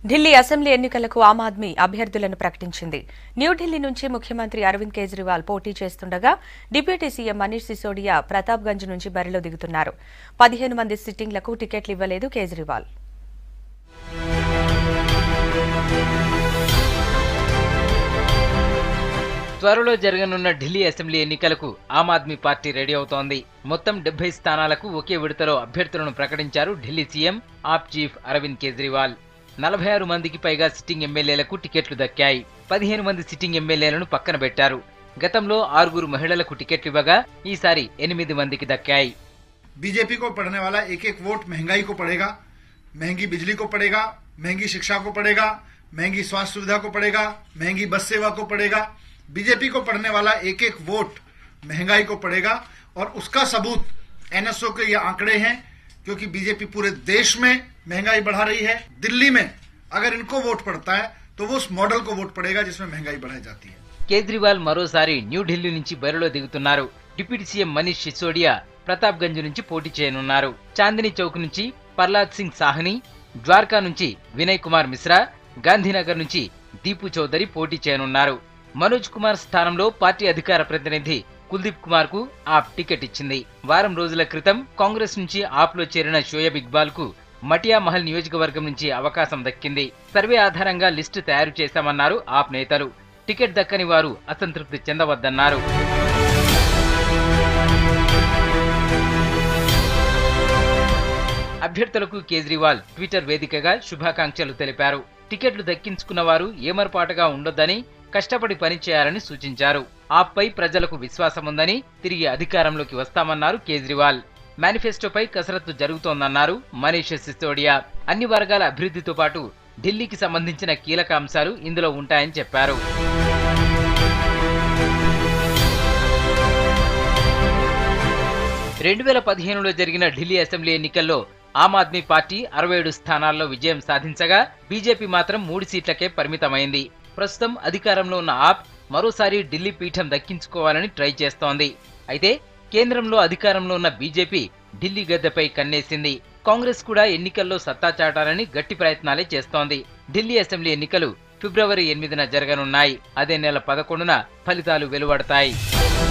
Delhi assembly ఎన్నికలకు ఆమ్ ఆద్మీ అభ్యర్థులను ప్రకటించింది న్యూఢిల్లీ నుంచి ముఖ్యమంత్రి అరవింద్ కేజ్రీవాల్ పోటీ చేస్తుండగా డిప్యూటీ సీఎం మనీష్ సిసోడియా ప్రతాప్గంజ్ నుంచి బరిలో దిగుతున్నారు పదిహేను మంది సిట్టింగ్లకు టికెట్లు ఇవ్వలేదు కేజ్రీవాల్ త్వరలో జరగనున్న ఢిల్లీ అసెంబ్లీ ఎన్నికలకు ఆమ్ ఆద్మీ పార్టీ రెడీ అవుతోంది మొత్తం డెబ్బై స్థానాలకు ఒకే విడతలో అభ్యర్థులను ప్రకటించారు ఢిల్లీ సీఎం ఆప్ చీఫ్ అరవింద్ కేజ్రీవాల్ నలభై ఆరు మందికి పైగా సిట్టింగ్ ఎమ్మెల్యేలకు టికెట్లు దక్కాయి పదిహేను మంది సిట్టింగ్ ఎమ్మెల్యేలను పక్కన పెట్టారు గతంలో ఆరుగురు మహిళలకు టికెట్లు ఇవ్వగా ఈసారి ఎనిమిది మందికి దక్కాయి बीजेपी को पड़ने वाला एक एक वोट महंगाई को पड़ेगा महंगी बिजली को पड़ेगा महंगी शिक्षा को पड़ेगा महंगी स्वास्थ्य सुविधा को पड़ेगा महंगी बस सेवा को पड़ेगा बीजेपी को पड़ने वाला एक एक वोट महंगाई को पड़ेगा और उसका सबूत एनएसओ के ये आंकड़े हैं क्योंकि बीजेपी पूरे देश में महंगाई बढ़ा रही है दिल्ली में अगर इनको वोट पड़ता है तो वो उस मॉडल को वोट पड़ेगा जिसमें महंगाई बढ़ाई जाती है కేజ్రీవాల్ మరోసారి న్యూఢిల్లీ నుంచి బరిలో దిగుతున్నారు డిప్యూటీ సీఎం మనీష్ సిసోడియా ప్రతాప్గంజ్ నుంచి పోటీ చేయనున్నారు చాందినీ చౌక్ నుంచి పర్లాద్ సింగ్ సాహ్ని ద్వారకా నుంచి వినయ్ కుమార్ మిశ్రా గాంధీనగర్ నుంచి దీపు చౌదరి పోటీ చేయనున్నారు మనోజ్ కుమార్ స్థానంలో పార్టీ అధికార ప్రతినిధి కుల్దీప్ కుమార్ కు ఆప్ టికెట్ ఇచ్చింది వారం రోజుల క్రితం కాంగ్రెస్ నుంచి ఆప్ లో చేరిన షోయబ్ ఇక్బాల్ కు మటియా మహల్ నియోజకవర్గం నుంచి అవకాశం దక్కింది సర్వే ఆధారంగా లిస్టు తయారు చేశామన్నారు ఆప్ నేతలు టికెట్ దక్కని వారు అసంతృప్తి చెందవద్దన్నారు అభ్యర్థులకు కేజ్రీవాల్ ట్విట్టర్ వేదికగా శుభాకాంక్షలు తెలిపారు టికెట్లు దక్కించుకున్న వారు ఏమరపాటుగా ఉండొద్దని కష్టపడి పనిచేయాలని సూచించారు ఆప్పై ప్రజలకు విశ్వాసం ఉందని తిరిగి అధికారంలోకి వస్తామన్నారు కేజ్రీవాల్ మేనిఫెస్టోపై కసరత్తు జరుగుతోందన్నారు మనీష్ సిసోడియా అన్ని వర్గాల అభివృద్ధితో పాటు ఢిల్లీకి సంబంధించిన కీలక అంశాలు ఇందులో ఉంటాయని చెప్పారు రెండు వేల పదిహేనులో జరిగిన ఢిల్లీ అసెంబ్లీ ఎన్నికల్లో ఆమ్ ఆద్మీ పార్టీ అరవై ఏడు స్థానాల్లో విజయం సాధించగా బీజేపీ మాత్రం మూడు సీట్లకే పరిమితమైంది ప్రస్తుతం అధికారంలో ఉన్న ఆప్ మరోసారి ఢిల్లీ పీఠం దక్కించుకోవాలని ట్రై చేస్తోంది అయితే కేంద్రంలో అధికారంలో ఉన్న బీజేపీ ఢిల్లీ గద్దెపై కన్నేసింది కాంగ్రెస్ కూడా ఎన్నికల్లో సత్తా చాటాలని గట్టి ప్రయత్నాలే చేస్తోంది ఢిల్లీ అసెంబ్లీ ఎన్నికలు ఫిబ్రవరి ఎనిమిదిన జరగనున్నాయి అదే నెల పదకొండున ఫలితాలు వెలువడతాయి